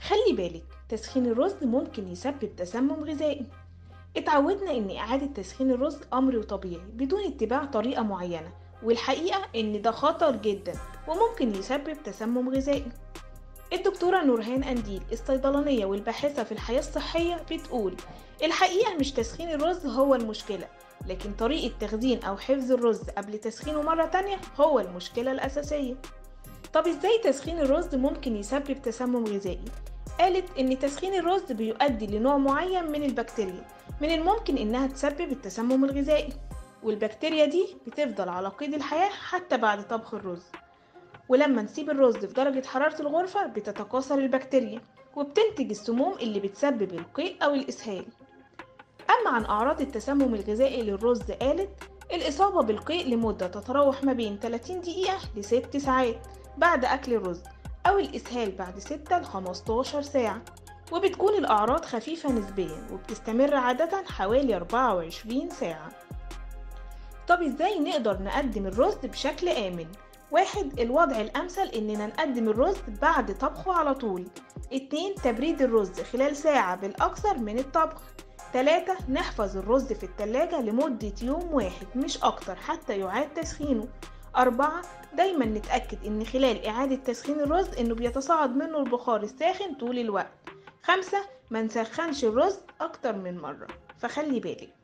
خلي بالك تسخين الرز ممكن يسبب تسمم غذائي اتعودنا ان اعادة تسخين الرز امر طبيعي بدون اتباع طريقة معينة والحقيقة ان ده خطر جدا وممكن يسبب تسمم غذائي الدكتورة نورهان أنديل الصيدلانية والباحثة في الحياة الصحية بتقول الحقيقة مش تسخين الرز هو المشكلة لكن طريقة تخزين أو حفظ الرز قبل تسخينه مرة تانية هو المشكلة الأساسية طب ازاي تسخين الرز ممكن يسبب تسمم غذائي؟ قالت إن تسخين الرز بيؤدي لنوع معين من البكتيريا من الممكن إنها تسبب التسمم الغذائي والبكتيريا دي بتفضل على قيد الحياة حتى بعد طبخ الرز ولما نسيب الرز في درجة حرارة الغرفة بتتكاثر البكتيريا وبتنتج السموم اللي بتسبب القيء أو الإسهال أما عن أعراض التسمم الغذائي للرز قالت الإصابة بالقيء لمدة تتراوح ما بين 30 دقيقة ل 6 ساعات بعد أكل الرز أو الإسهال بعد 6 ل 15 ساعة وبتكون الأعراض خفيفة نسبيا وبتستمر عادة حوالي 24 ساعة طب ازاي نقدر نقدم الرز بشكل آمن؟ واحد الوضع الأمثل إننا نقدم الرز بعد طبخه على طول اتنين تبريد الرز خلال ساعة بالأكثر من الطبخ تلاتة نحفظ الرز في التلاجة لمدة يوم واحد مش أكتر حتى يعاد تسخينه أربعة دايما نتأكد إن خلال إعادة تسخين الرز إنه بيتصاعد منه البخار الساخن طول الوقت خمسة منسخنش الرز أكتر من مرة فخلي بالك